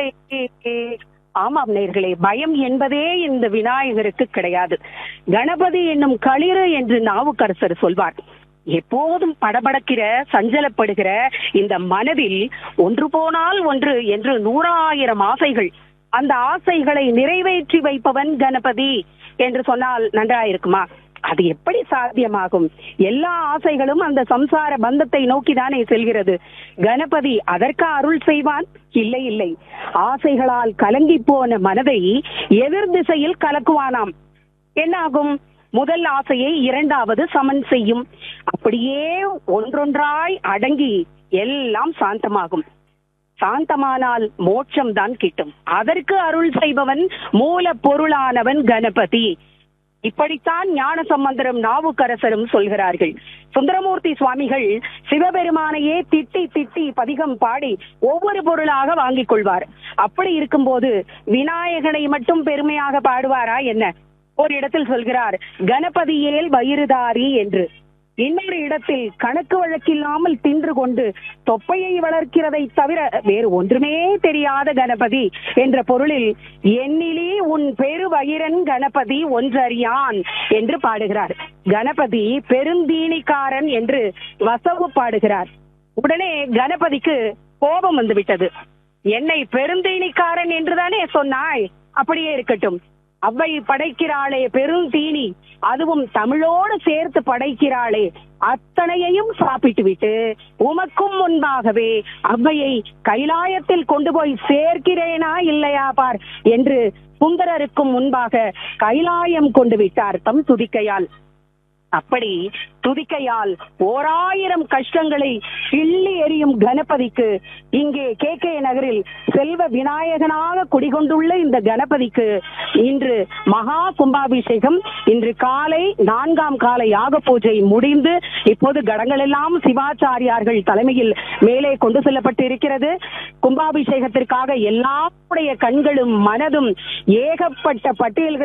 ஆமாம் நேர்களே பயம் என்பதே இந்த விநாயகருக்கு கிடையாது கணபதி என்னும் களிறு என்று நாவுக்கரசர் சொல்வார் எப்போதும் படபடக்கிற சஞ்சலப்படுகிற இந்த மனதில் ஒன்று போனால் ஒன்று என்று நூறாயிரம் ஆசைகள் அந்த ஆசைகளை நிறைவேற்றி வைப்பவன் கணபதி என்று சொன்னால் நன்றாயிருக்குமா அது எப்படி சாத்தியமாகும் எல்லா ஆசைகளும் அந்த சம்சார பந்தத்தை நோக்கிதானே செல்கிறது கணபதி அதற்கு அருள் செய்வான் இல்லை இல்லை ஆசைகளால் கலங்கி போன மனதை எதிர் திசையில் கலக்குவானாம் என்னாகும் முதல் ஆசையை இரண்டாவது சமன் செய்யும் அப்படியே ஒன்றொன்றாய் அடங்கி எல்லாம் சாந்தமாகும் சாந்தமானால் மோட்சம் தான் கிட்டும் அதற்கு அருள் செய்பவன் மூல பொருளானவன் கணபதி இப்படித்தான் ஞான சம்பந்தரும் நாவுக்கரசரும் சொல்கிறார்கள் சுந்தரமூர்த்தி சுவாமிகள் சிவபெருமானையே திட்டி திட்டி பதிகம் பாடி ஒவ்வொரு பொருளாக வாங்கிக் கொள்வார் அப்படி இருக்கும்போது விநாயகனை மட்டும் பெருமையாக பாடுவாரா என்ன ஒரு இடத்தில் சொல்கிறார் கணபதியேல் வயிறுதாரி என்று இன்னொரு இடத்தில் கணக்கு வழக்கில்லாமல் தின்று கொண்டு தொப்பையை வளர்க்கிறதை தவிர வேறு ஒன்றுமே தெரியாத கணபதி என்ற பொருளில் எண்ணிலி உன் பெருவயிரன் கணபதி ஒன்றறியான் என்று பாடுகிறார் கணபதி பெருந்தீனிக்காரன் என்று வசவு பாடுகிறார் உடனே கணபதிக்கு கோபம் வந்து விட்டது என்னை பெருந்தீனிக்காரன் என்றுதானே சொன்னாய் அப்படியே இருக்கட்டும் அவ்வை படைக்கிறாளே பெருந்தீனி அதுவும் தமிழோடு சேர்த்து படைக்கிறாளே அத்தனையையும் சாப்பிட்டு விட்டு உமக்கும் முன்பாகவே அவ்வையை கைலாயத்தில் கொண்டு போய் சேர்க்கிறேனா இல்லையா பார் என்று சுந்தரருக்கும் முன்பாக கைலாயம் கொண்டு விட்டார் தம் துதிக்கையால் அப்படி துதிக்கையால் ஓராயிரம் கஷ்டங்களை கிள்ளி எறியும் கணபதிக்கு இங்கே கே கே நகரில் செல்வ விநாயகனாக குடிகொண்டுள்ள இந்த கணபதிக்கு இன்று மகா கும்பாபிஷேகம் இன்று காலை நான்காம் கால யாக பூஜை முடிந்து இப்போது கடங்கள் எல்லாம் சிவாச்சாரியார்கள் தலைமையில் மேலே கொண்டு செல்லப்பட்டு இருக்கிறது கும்பாபிஷேகத்திற்காக எல்லாருடைய கண்களும் மனதும் ஏகப்பட்ட பட்டியல்கள்